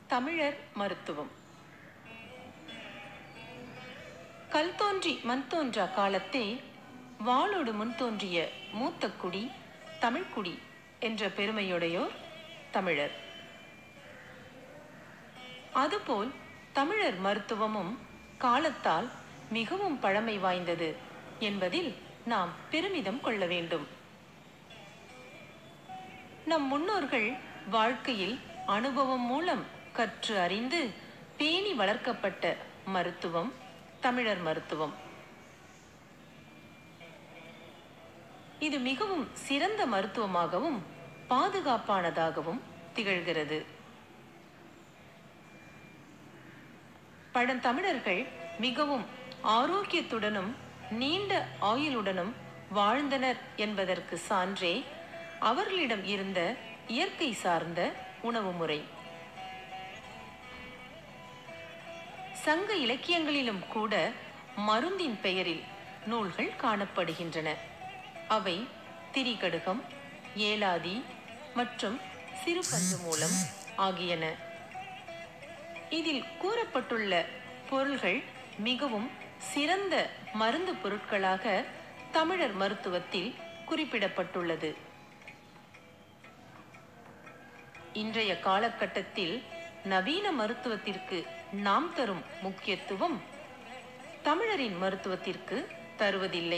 தமிழர் மருத்துவம் கல் தோன்றி மண் தோன்றா காலத்தே வாளோடு முன் தோன்றிய மூத்த குடி தமிழ்குடி என்ற பெருமையுடையோர் தமிழர் அதுபோல் தமிழர் மருத்துவமும் காலத்தால் மிகவும் பழமை வாய்ந்தது என்பதில் நாம் பெருமிதம் கொள்ள வேண்டும் நம் முன்னோர்கள் வாழ்க்கையில் அனுபவம் மூலம் கற்று அறிந்து பேணி வளர்க்கப்பட்ட மருத்துவம் தமிழர் மருத்துவம் இது மிகவும் சிறந்த மருத்துவமாகவும் பாதுகாப்பானதாகவும் திகழ்கிறது பழந்தமிழர்கள் மிகவும் ஆரோக்கியத்துடனும் நீண்ட ஆயுளுடனும் வாழ்ந்தனர் என்பதற்கு சான்றே அவர்களிடம் இருந்த இயற்கை சார்ந்த உணவு முறை சங்க இலக்கியங்களிலும் கூட மருந்தின் பெயரில் நூல்கள் காணப்படுகின்றன அவை திரிகடுகம் ஏலாதி மற்றும் சிறுபஞ்சு மூலம் ஆகியன இதில் கூறப்பட்டுள்ள பொருள்கள் மிகவும் சிறந்த மருந்து பொருட்களாக தமிழர் மருத்துவத்தில் குறிப்பிடப்பட்டுள்ளது இன்றைய காலகட்டத்தில் நவீன மருத்துவத்திற்கு நாம் தரும் முக்கியத்துவம் தமிழரின் மருத்துவத்திற்கு தருவதில்லை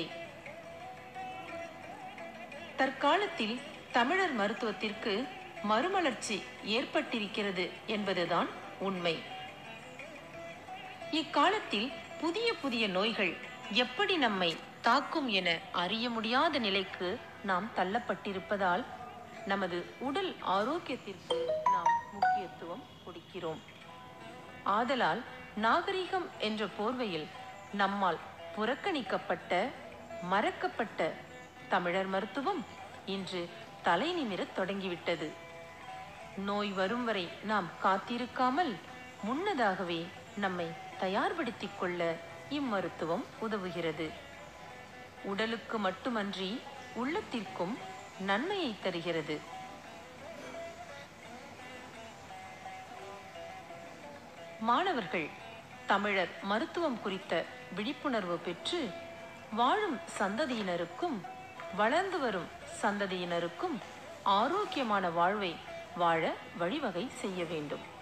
தற்காலத்தில் தமிழர் மருத்துவத்திற்கு மறுமலர்ச்சி ஏற்பட்டிருக்கிறது என்பதுதான் உண்மை இக்காலத்தில் புதிய புதிய நோய்கள் எப்படி நம்மை தாக்கும் என அறிய முடியாத நிலைக்கு நாம் தள்ளப்பட்டிருப்பதால் நமது உடல் ஆரோக்கியத்திற்கு நாம் முக்கியத்துவம் கொடுக்கிறோம் ஆதலால் நாகரிகம் என்ற போர்வையில் நம்மால் புறக்கணிக்கப்பட்ட மறக்கப்பட்ட தமிழர் மருத்துவம் இன்று தலை நிமிரத் தொடங்கிவிட்டது நோய் வரும் வரை நாம் காத்திருக்காமல் முன்னதாகவே நம்மை தயார்படுத்திக் கொள்ள இம்மருத்துவம் உதவுகிறது உடலுக்கு மட்டுமன்றி உள்ளத்திற்கும் நன்மையை தருகிறது மாணவர்கள் தமிழர் மருத்துவம் குறித்த விழிப்புணர்வு பெற்று வாழும் சந்ததியினருக்கும் வளர்ந்து வரும் சந்ததியினருக்கும் ஆரோக்கியமான வாழ்வை வாழ வழிவகை செய்ய வேண்டும்